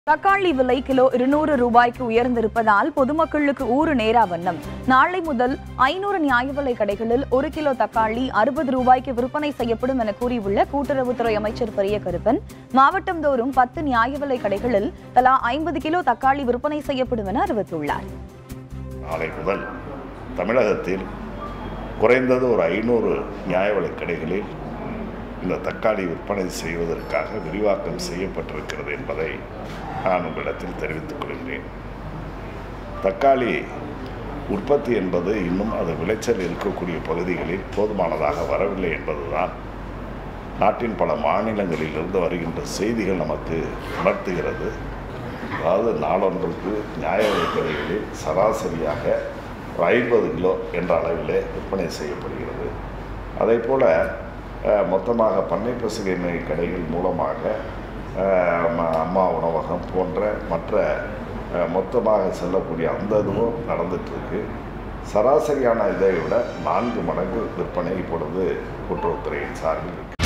தக்காளி விலை கிலோ இருநூறு ரூபாய்க்கு உயர்ந்திருப்பதால் பொதுமக்களுக்கு ஊறு நேரா வண்ணம் நாளை முதல் ஐநூறு நியாய விலை கடைகளில் ஒரு கிலோ தக்காளி அறுபது ரூபாய்க்கு விற்பனை செய்யப்படும் என கூறியுள்ள கூட்டுறவுத்துறை அமைச்சர் பெரிய கருப்பன் மாவட்டந்தோறும் பத்து நியாய விலை கடைகளில் தலா ஐம்பது கிலோ தக்காளி விற்பனை செய்யப்படும் என அறிவித்துள்ளார் நாளை முதல் தமிழகத்தில் குறைந்தது ஒரு ஐநூறு நியாய விலைக் கடைகளில் இந்த தக்காளி விற்பனை செய்வதற்காக விரிவாக்கம் செய்யப்பட்டிருக்கிறது என்பதை நான் உங்களிடத்தில் தெரிவித்துக் கொள்கிறேன் தக்காளி உற்பத்தி என்பது இன்னும் அது விளைச்சல் இருக்கக்கூடிய பகுதிகளில் போதுமானதாக வரவில்லை என்பதுதான் நாட்டின் பல மாநிலங்களிலிருந்து வருகின்ற செய்திகள் நமக்கு உணர்த்துகிறது அதாவது நாளொன்றுக்கு நியாய விலைக் கடைகளில் சராசரியாக ஒரு ஐம்பது கிலோ என்ற அளவிலே விற்பனை செய்யப்படுகிறது அதே போல் மொத்தமாக பண்ணை பசுகை கடைகள் மூலமாக அஹ், ம- அம்மா உணவகம் போன்ற மற்ற அஹ், மொத்தமாக செல்லக்கூடிய அந்த இதுவும் நடந்துகிட்ருக்கு சராசரியான இதை விட நான்கு மடங்கு விற்பனை இப்பொழுது கூட்டுறவுத்துறையின் சார்பில் இருக்கு